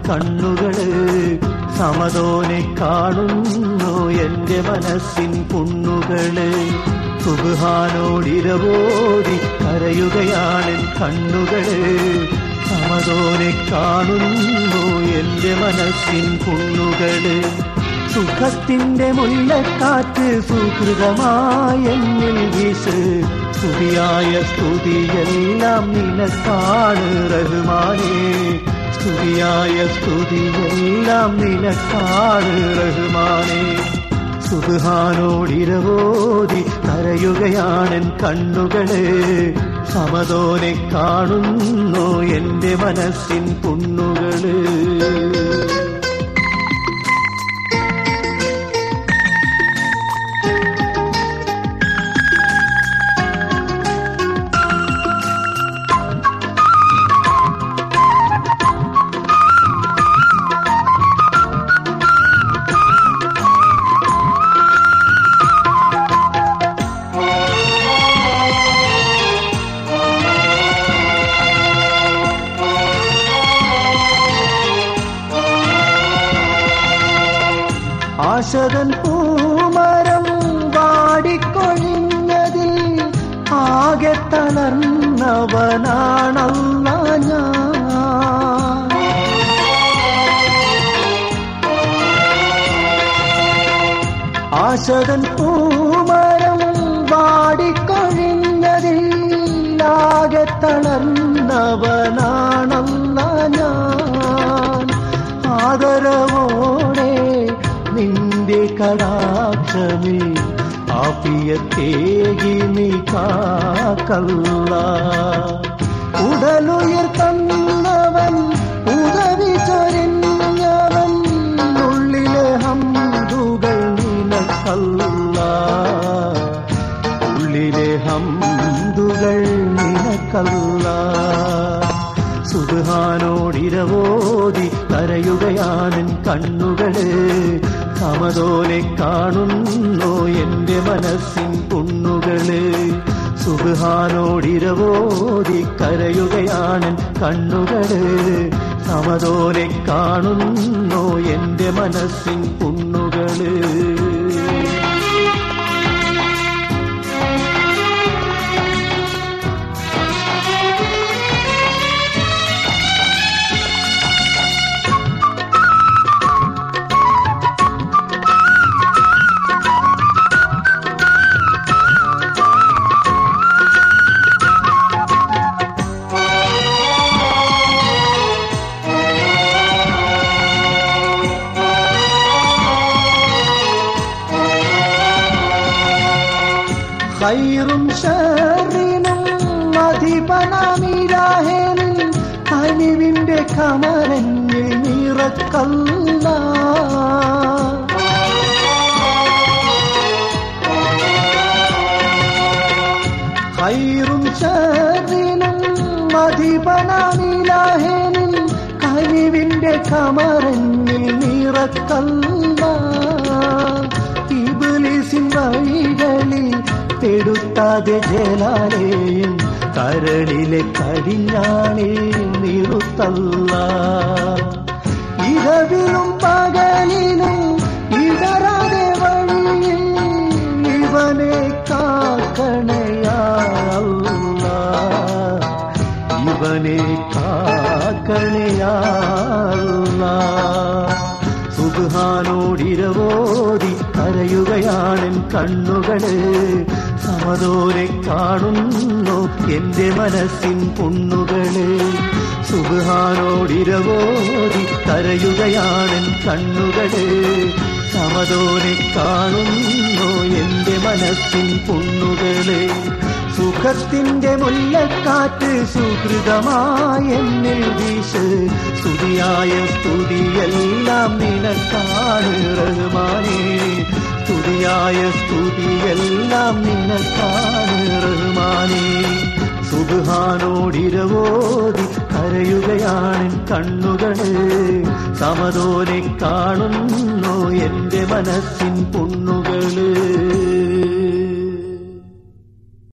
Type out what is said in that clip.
കണ്ണുകള് സമതോനെ കാണുന്നു എന്റെ മനസ്സിൻ പുണ്ണുകള് സുബാനോടിരവോടി കരയുകയാണ് കണ്ണുകള് സമതോനെ കാണുന്നു എന്റെ മനസ്സിൻ പുണ്ണുകള് സുഖത്തിന്റെ മുല്ലക്കാറ്റ് സുഹൃതമായ എന്നിൽ വീശ് സ്തുതിയായ സ്തുതിയെല്ലാം നിനക്കാണ് റഹ്മാനേ സ്തുതിയായ സ്തുതിയെല്ലാം നിനക്കാണ് റഹ്മാനേ സുബാനോടിരവോതി കരയുകയാണൻ കണ്ണുകള് സമതോനെ കാണുന്നു എന്റെ മനസ്സിൻ പുണ്ണുകള് ആശകൻ പൂമരം വാടിക്കൊഴിഞ്ഞതിൽ ആകെ തളർന്നവനാണല്ല ഞാൻ ആശകൻ പൂമരം വാടിക്കൊഴിഞ്ഞതിൽ ആകെ തളർന്നവനാണല്ല ഞാൻ ആദരവോടെ നിന്റെ കടാക്ഷമിൽ ആപ്പിയത്തേകി നീ കാക്കല്ല ഉടലുയർ തന്നവൻ ഉദവി ചൊരിഞ്ഞവൻ ഉള്ളിലെ ഹംദുകൾ നിനക്കല്ല ഉള്ളിലെ ഹംദുകൾ നിനക്കല്ല സുബാനോടിരവോതി കരയുകയാണൻ കണ്ണുകള് സമതോലെ കാണുന്നു എന്റെ മനസ്സിൻ പുണ്ണുകള് സുബാനോടിരവോതി കരയുകയാണൻ കണ്ണുകള് സമതോലെ കാണുന്നു എന്റെ മനസ്സിൻ പുണ്ണുകള് ഹൈറും ഷറിനും അധിപനമിരാഹേനിൽ അലിവിന്റെ കമരഞ്ഞിൽ നിറക്കല്ല ഹൈറും ഷറിനും അധിപനമിരാഹേനിൽ അലിവിന്റെ കമരഞ്ഞിൽ നിറക്കല്ല ഇബിലിസിൻ വഴികളിൽ തെടുത്താതെ ജലാലെയും കരളിലെ കടിഞ്ഞാണേ നിറുത്തല്ല ഇരവിലും പകലിലും ഇടരാതെ വഴിയിൽ ഇവനെ കാക്കണയാല്ല ഇവനെ കാക്കണയാല്ല സുബാനോടിരവോതി കരയുകയാണൻ കണ്ണുകള് സമതോരെ കാണുന്നു എന്റെ മനസ്സിൻ പുണ്ണുകള് സുബാനോടിരവോതി കരയുകയാണൻ കണ്ണുകള് സമതോരെ കാണുന്നു എന്റെ മനസ്സിൻ പുണ്ണുകള് സുഖത്തിന്റെ മുല്ലക്കാറ്റ് സുഹൃതമായ എന്നിൽ വീശ് സ്തുതിയായ സ്തുതിയെല്ലാം നിനക്കാണ് റഹ്മാനേ സ്തുതിയായ സ്തുതിയെല്ലാം നിനക്കാണ് റഹ്മാനേ സുബാനോടിരവോതി കരയുകയാണ് കണ്ണുകള് സമതോനെ കാണുന്നു എന്റെ മനസ്സിൻ പുണ്ണുകള്